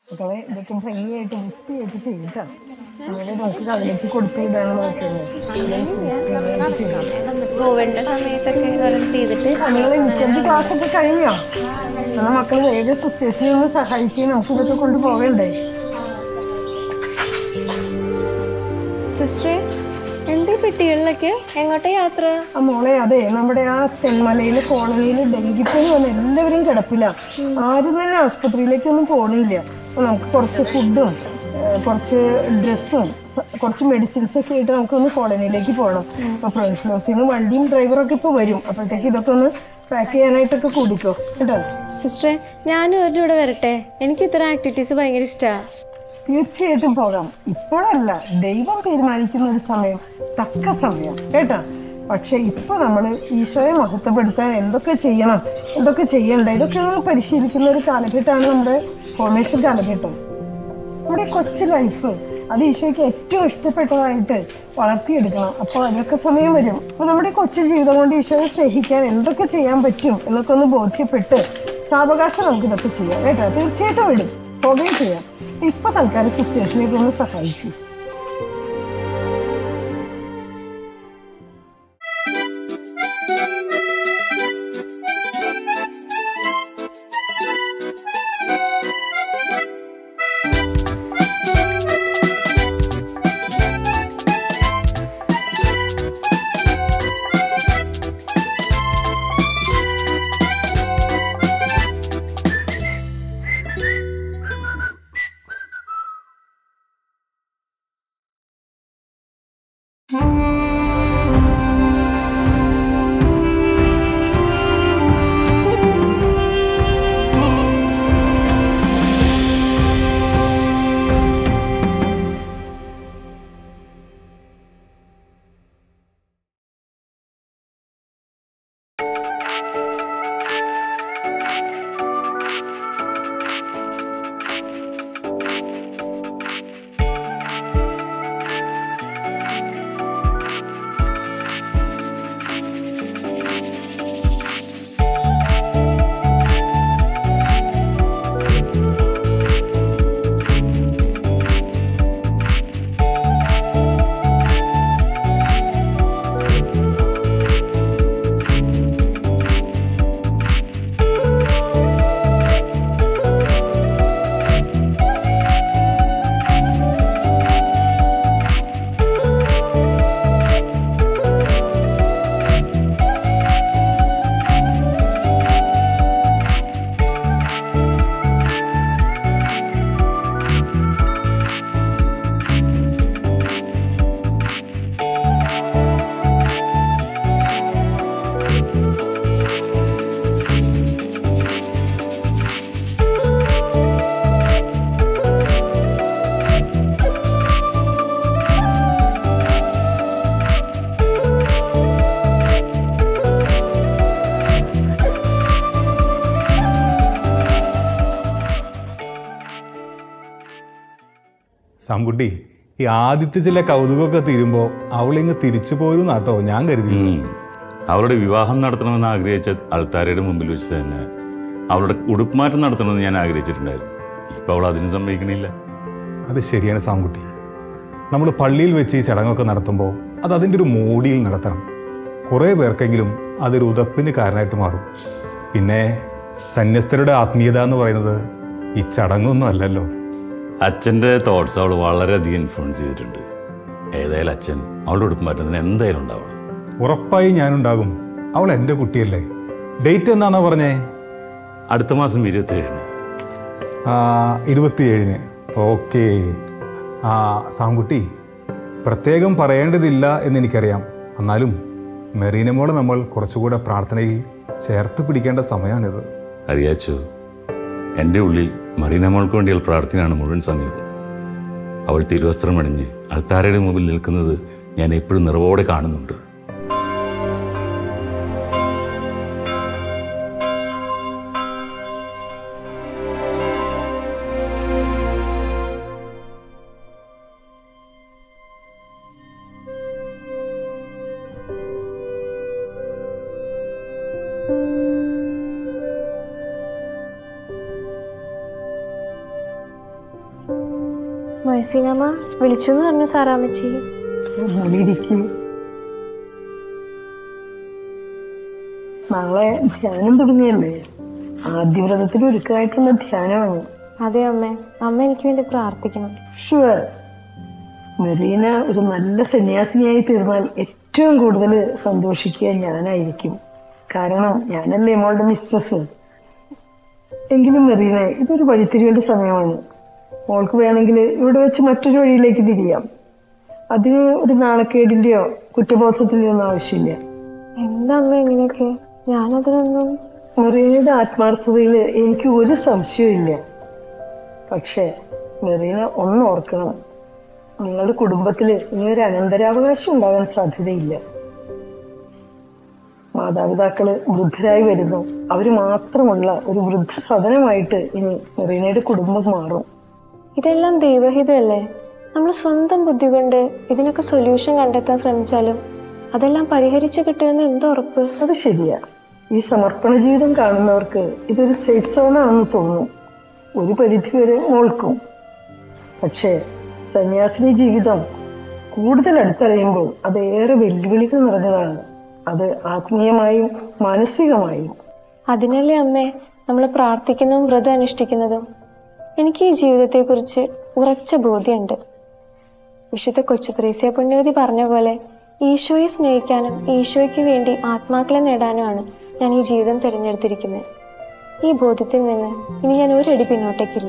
മക്കളെ ഇതൊക്കെ ഭംഗിയായിട്ട് വൃത്തിയായിട്ട് ചെയ്തിട്ടാ അങ്ങനെ നമുക്ക് കടലേക്ക് കൊടുത്ത് ഇതാണ് നോക്കുന്നത് കോവിഡിന്റെ സമയത്തൊക്കെ ഓരോന്ന് ചെയ്തിട്ട് നിങ്ങളെ ഇൻസ്റ്റന്റ് ക്ലാസ് ഒക്കെ കഴിഞ്ഞോ നമ്മളെ മക്കൾ വേഗം സിസ്റ്റേഴ്സിനെ ഒന്ന് സഹായിക്കുകയും നമുക്ക് ഇതൊക്കെ കൊണ്ടുപോകണ്ടേ സിസ്റ്ററെ എന്താ ഈ പെട്ടികളിലൊക്കെ എങ്ങോട്ടാ യാത്ര ആ മോളെ അതെ നമ്മുടെ ആ തെന്മലയിലെ കോളനിയിൽ ഡെങ്കിപ്പനി വന്ന് എല്ലാവരും കിടപ്പില്ല ആരും തന്നെ ആസ്പത്രിയിലേക്കൊന്നും പോണില്ല അപ്പൊ നമുക്ക് കുറച്ച് ഫുഡും കുറച്ച് ഡ്രസ്സും കുറച്ച് മെഡിസിൻസ് ഒക്കെ ആയിട്ട് നമുക്കൊന്ന് കോളനിയിലേക്ക് പോകണം അപ്പൊ പ്രൊവിൻഷ്യൽ ഹൗസിൽ നിന്ന് വണ്ടിയും ഡ്രൈവറൊക്കെ ഇപ്പൊ വരും അപ്പോഴത്തേക്ക് ഇതൊക്കെ ഒന്ന് പാക്ക് ചെയ്യാനായിട്ടൊക്കെ കൂടിക്കോ കേട്ടോ സിസ്റ്ററെ ഞാനും അവരുടെ കൂടെ വരട്ടെ എനിക്ക് ഇത്തരം ആക്ടിവിറ്റീസ് ഭയങ്കര ഇഷ്ടമാണ് തീർച്ചയായിട്ടും പോകാം ഇപ്പോഴല്ല ദൈവം തീരുമാനിക്കുന്ന ഒരു സമയം തക്ക സമയം കേട്ടോ പക്ഷെ ഇപ്പൊ നമ്മൾ ഈശോയെ മഹത്വപ്പെടുത്താൻ എന്തൊക്കെ ചെയ്യണം എന്തൊക്കെ ചെയ്യണ്ട ഇതൊക്കെ നമ്മൾ പരിശീലിക്കുന്ന ഒരു കാലഘട്ടമാണ് നമ്മുടെ ഫോർമേഷൻ കാലഘട്ടം നമ്മുടെ കൊച്ചു ലൈഫ് അത് ഈശോയ്ക്ക് ഏറ്റവും ഇഷ്ടപ്പെട്ടതായിട്ട് വളർത്തിയെടുക്കണം അപ്പോൾ അതിനൊക്കെ സമയം വരും അപ്പോൾ നമ്മുടെ കൊച്ചു ജീവിതം കൊണ്ട് ഈശോയെ സ്നേഹിക്കാൻ എന്തൊക്കെ ചെയ്യാൻ പറ്റും എന്നൊക്കെ ഒന്ന് ബോധ്യപ്പെട്ട് സാവകാശം നമുക്ക് ഇതൊക്കെ ചെയ്യാം കേട്ടോ തീർച്ചയായിട്ടും വിടും പോവുകയും ചെയ്യാം ഇപ്പൊ തൽക്കാലം സിസ്റ്റേഴ്സിനെ ഒന്ന് സഹായിക്കും സാംകുട്ടി ഈ ആദ്യത്തെ ചില കൗതുകമൊക്കെ തീരുമ്പോൾ അവളിങ്ങ് തിരിച്ചു പോരും നാട്ടോ ഞാൻ കരുതി ഉം. അവളുടെ വിവാഹം നടത്തണമെന്ന് ആഗ്രഹിച്ച അൾത്താരയുടെ മുമ്പിൽ വെച്ച് തന്നെ അവളുടെ ഉടുപ്പുമാറ്റം നടത്തണമെന്ന് ഞാൻ ആഗ്രഹിച്ചിട്ടുണ്ടായിരുന്നു ഇപ്പൊ അവൾ അതിന് സമ്മതിക്കണില്ല അത് ശരിയാണ് സാംകുട്ടി നമ്മൾ പള്ളിയിൽ വെച്ച് ഈ ചടങ്ങൊക്കെ നടത്തുമ്പോൾ അത് അതിൻ്റെ ഒരു മോടിയിൽ നടത്തണം കുറേ പേർക്കെങ്കിലും അതൊരു ഉതപ്പിന് കാരണമായിട്ട് മാറും പിന്നെ സന്യസ്തരുടെ ആത്മീയത എന്ന് പറയുന്നത് ഈ ചടങ്ങൊന്നും അല്ലല്ലോ അച്ഛൻ്റെ തോട്ട്സ് അവൾ വളരെയധികം ഇൻഫ്ലുവൻസ് ചെയ്തിട്ടുണ്ട് ഏതായാലും അച്ഛൻ അവളുടെ ഉടുപ്പുമാറ്റത്തിന് എന്തായാലും ഉണ്ടാവണം ഉറപ്പായി ഞാനുണ്ടാകും അവൾ എൻ്റെ കുട്ടിയല്ലേ ഡേറ്റ് എന്നാന്നാ പറഞ്ഞേ അടുത്ത മാസം ഇരുപത്തിയേഴിന് ആ, ഇരുപത്തിയേഴിന് ഓക്കെ ആ സാംകുട്ടി പ്രത്യേകം പറയേണ്ടതില്ല എന്നെനിക്കറിയാം എന്നാലും മെറീനമോളെ നമ്മൾ കുറച്ചുകൂടെ പ്രാർത്ഥനയിൽ ചേർത്ത് പിടിക്കേണ്ട സമയമാണിത് അറിയാച്ചു എൻ്റെ ഉള്ളിൽ മറീന മോൾക്ക് വേണ്ടിയുള്ള പ്രാർത്ഥനയാണ് മുഴുവൻ സമയവും അവൾ തിരുവസ്ത്രം അണിഞ്ഞ് അൾത്താരയുടെ മുമ്പിൽ നിൽക്കുന്നത് ഞാൻ എപ്പോഴും നിറവോടെ കാണുന്നുണ്ട് മേഴ്സിനമ്മ വിളിച്ചു എന്ന് പറഞ്ഞു സാറാമ്മച്ചി ഇരിക്കും നാളെ ധ്യാനം തുടങ്ങിയല്ലേ ആദ്യ വ്രതത്തിൽ ഒരുക്കമായിട്ടുള്ള ധ്യാനമാണ് അതെ അമ്മേ അമ്മ എനിക്ക് വേണ്ടി പ്രാർത്ഥിക്കണം ഷുവർ മെറീന ഒരു നല്ല സന്യാസിനിയായി തീർന്നാൽ ഏറ്റവും കൂടുതൽ സന്തോഷിക്കുക ഞാനായിരിക്കും കാരണം ഞാനല്ലേ മോളുടെ മിസ്ട്രസ് എങ്കിലും മെറീന ഇതൊരു വഴിത്തിരിവേണ്ട സമയമാണ് മോൾക്ക് വേണമെങ്കിൽ ഇവിടെ വെച്ച് മറ്റൊരു വഴിയിലേക്ക് തിരിയാം അതിന് ഒരു നാണക്കേടിന്റെയോ കുറ്റബോധത്തിന്റെയോ ഒന്നും ആവശ്യമില്ല എന്താ അമ്മ ഇങ്ങനെയൊക്കെ ഞാനതിനൊന്നും മെറീനയുടെ ആത്മാർത്ഥതയിൽ എനിക്ക് ഒരു സംശയമില്ല പക്ഷേ മെറീന ഒന്ന് ഓർക്കണം നിങ്ങളുടെ കുടുംബത്തിൽ ഇനി ഒരു അനന്തരാവകാശം ഉണ്ടാകാൻ സാധ്യതയില്ല മാതാപിതാക്കള് വൃദ്ധരായി വരുന്നു അവര് മാത്രമുള്ള ഒരു വൃദ്ധസദനമായിട്ട് ഇനി മെറീനയുടെ കുടുംബം മാറും ഇതെല്ലാം ദൈവഹിതമല്ലേ നമ്മൾ സ്വന്തം ബുദ്ധി കൊണ്ട് ഇതിനൊക്കെ സൊല്യൂഷൻ കണ്ടെത്താൻ ശ്രമിച്ചാലും അതെല്ലാം പരിഹരിച്ചു കിട്ടുമെന്ന് എന്തോ ഉറപ്പ് അത് ശരിയാ ഈ സമർപ്പണ ജീവിതം കാണുന്നവർക്ക് ഇതൊരു സേഫ് സോണാണെന്ന് തോന്നും ഒരു പരിധിവരെ മോൾക്കും പക്ഷേ സന്യാസിനി ജീവിതം കൂടുതൽ അടുത്തറിയുമ്പോൾ അത് ഏറെ വെല്ലുവിളികൾ നിറഞ്ഞതാണ് അത് ആത്മീയമായും മാനസികമായും അതിനല്ലേ അമ്മേ നമ്മൾ പ്രാർത്ഥിക്കുന്നതും വ്രതം അനുഷ്ഠിക്കുന്നതും എനിക്ക് ഈ ജീവിതത്തെക്കുറിച്ച് ഉറച്ച ബോധ്യമുണ്ട് വിശുദ്ധ കൊച്ചു ത്രേസ്യ പുണ്യവതി പറഞ്ഞ പോലെ ഈശോയെ സ്നേഹിക്കാനും ഈശോയ്ക്ക് വേണ്ടി ആത്മാക്കളെ നേടാനുമാണ് ഞാൻ ഈ ജീവിതം തിരഞ്ഞെടുത്തിരിക്കുന്നത് ഈ ബോധ്യത്തിൽ നിന്ന് ഇനി ഞാൻ ഒരടി പിന്നോട്ടേക്കില്ല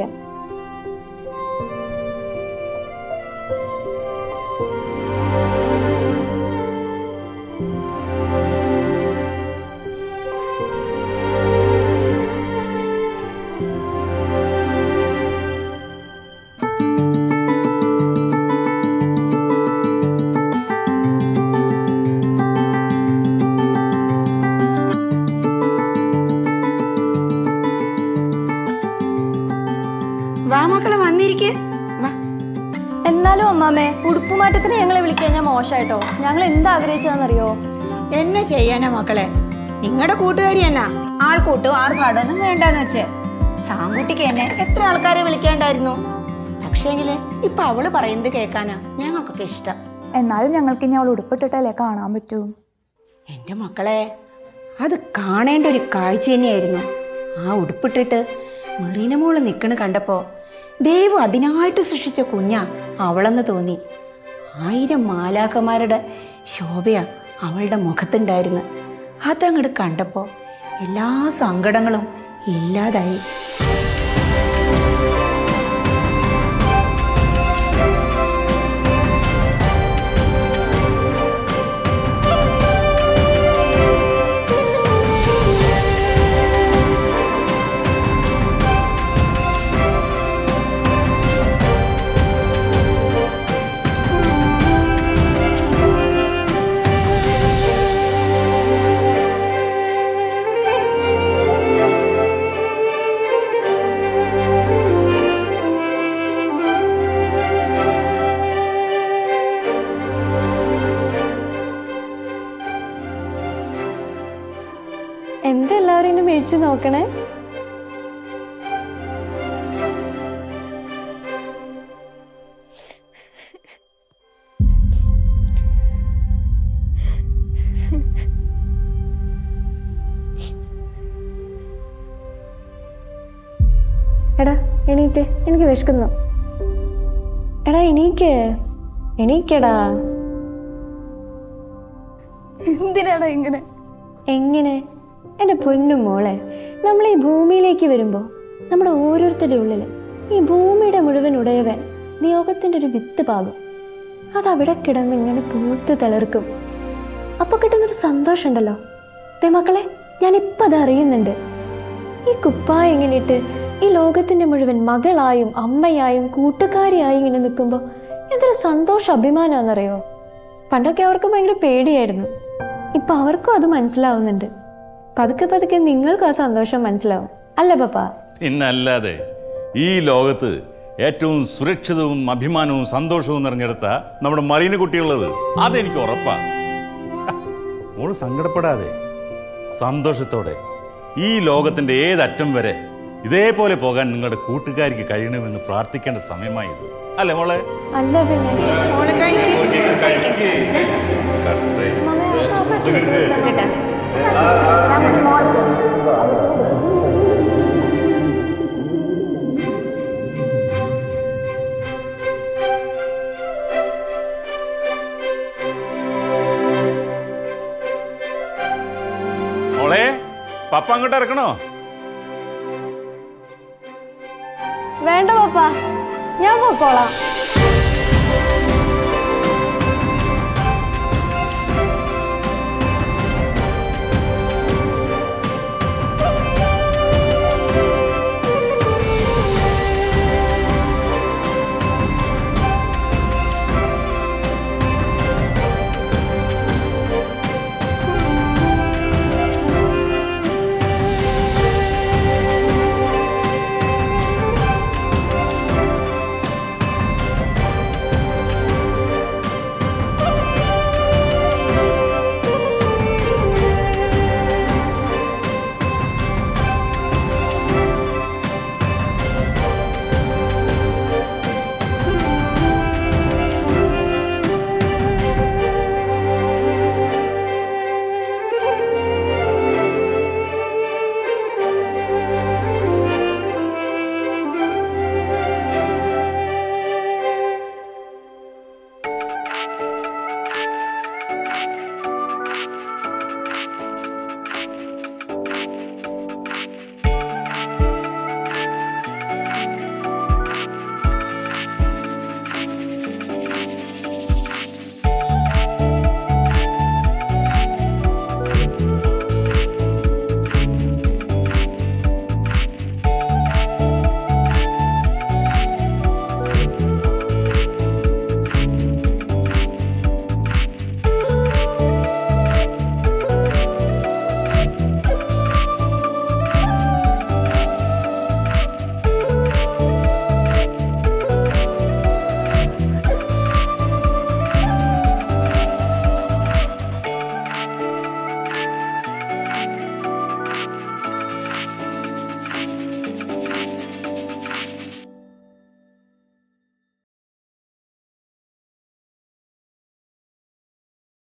വാ മക്കളെ വന്നിരിക്കേ വാ എന്നാലും അമ്മാമ്മേ ഉടുപ്പുമാറ്റത്തിന് ഞങ്ങളെ വിളിക്കാൻ ഞാൻ മോശമായിട്ടോ ഞങ്ങൾ എന്ത് ആഗ്രഹിച്ചതെന്നറിയോ എന്നെ ചെയ്യാനാ മക്കളെ നിങ്ങളുടെ കൂട്ടുകാരി എന്നാ ആൾക്കൂട്ടും ആർഭാടൊന്നും വേണ്ടെന്ന് വെച്ച് സാങ്കുട്ടിക്ക് എന്നെ എത്ര ആൾക്കാരെ വിളിക്കേണ്ടായിരുന്നു പക്ഷേങ്കില് ഇപ്പൊ അവള് പറയുന്നത് കേൾക്കാനാ ഞങ്ങൾക്കൊക്കെ ഇഷ്ടം എന്നാലും ഞങ്ങൾക്ക് ഇനി അവൾ ഉടുപ്പിട്ടിട്ടല്ലേ കാണാൻ പറ്റൂ എൻ്റെ മക്കളെ അത് കാണേണ്ട ഒരു കാഴ്ച തന്നെയായിരുന്നു ആ ഉടുപ്പിട്ടിട്ട് മെറീന മോള് നിൽക്കണ കണ്ടപ്പോൾ ദൈവം അതിനായിട്ട് സൃഷ്ടിച്ച കുഞ്ഞാ അവളെന്ന് തോന്നി ആയിരം മാലാഖമാരുടെ ശോഭയാ അവളുടെ മുഖത്തുണ്ടായിരുന്നു അതങ്ങോട്ട് കണ്ടപ്പോൾ എല്ലാ സങ്കടങ്ങളും ഇല്ലാതായി എന്താ എല്ലാവരും ഇന്നെ മേടിച്ചു നോക്കണേ എടാ എണീച്ചേ എനിക്ക് വിശക്കുന്നു എടാ എണീക്ക് എണീക്കടാ എന്തിനാടാ ഇങ്ങനെ എങ്ങനെ എൻ്റെ പൊന്നു മോളെ നമ്മൾ ഈ ഭൂമിയിലേക്ക് വരുമ്പോൾ നമ്മുടെ ഓരോരുത്തരുടെ ഉള്ളിൽ ഈ ഭൂമിയുടെ മുഴുവൻ ഉടയവൻ നിയോഗത്തിൻ്റെ ഒരു വിത്ത് പാകും അതവിടെ കിടന്ന് ഇങ്ങനെ പൂത്ത് തിളർക്കും അപ്പോൾ കിട്ടുന്നൊരു സന്തോഷമുണ്ടല്ലോ ദേ മക്കളെ ഞാൻ ഇപ്പം അത് അറിയുന്നുണ്ട് ഈ കുപ്പായ ഇങ്ങനെ ഇട്ട് ഈ ലോകത്തിൻ്റെ മുഴുവൻ മകളായും അമ്മയായും കൂട്ടുകാരിയായും ഇങ്ങനെ നിൽക്കുമ്പോൾ എന്തൊരു സന്തോഷം അഭിമാനമാണെന്നറിയോ പണ്ടൊക്കെ അവർക്ക് ഭയങ്കര പേടിയായിരുന്നു ഇപ്പൊ അവർക്കും അത് മനസ്സിലാവുന്നുണ്ട് പതുക്കെ പതുക്കെ നിങ്ങൾക്കും ആ സന്തോഷം മനസ്സിലാവും അല്ല പപ്പ പിന്നല്ലാതെ ഈ ലോകത്ത് ഏറ്റവും സുരക്ഷിതവും അഭിമാനവും സന്തോഷവും നിറഞ്ഞെടുത്ത നമ്മുടെ മറീന കുട്ടിയുള്ളത് അതെനിക്ക് ഉറപ്പാ മോള് സങ്കടപ്പെടാതെ സന്തോഷത്തോടെ ഈ ലോകത്തിന്റെ ഏതറ്റം വരെ ഇതേപോലെ പോകാൻ നിങ്ങളുടെ കൂട്ടുകാരിക്ക് കഴിയണമെന്ന് പ്രാർത്ഥിക്കേണ്ട സമയമായത് അല്ലേ മോളെ അല്ല പിന്നെ മോള് കഴിക്ക് കഴിക്ക് അമ്മാമേ ആ ഭക്ഷണം എടുത്ത് കൊടുത്തേ. മോളെ പപ്പ അങ്ങോട്ട് ഇറക്കണോ വേണ്ട പപ്പ ഞാൻ പോക്കോളാം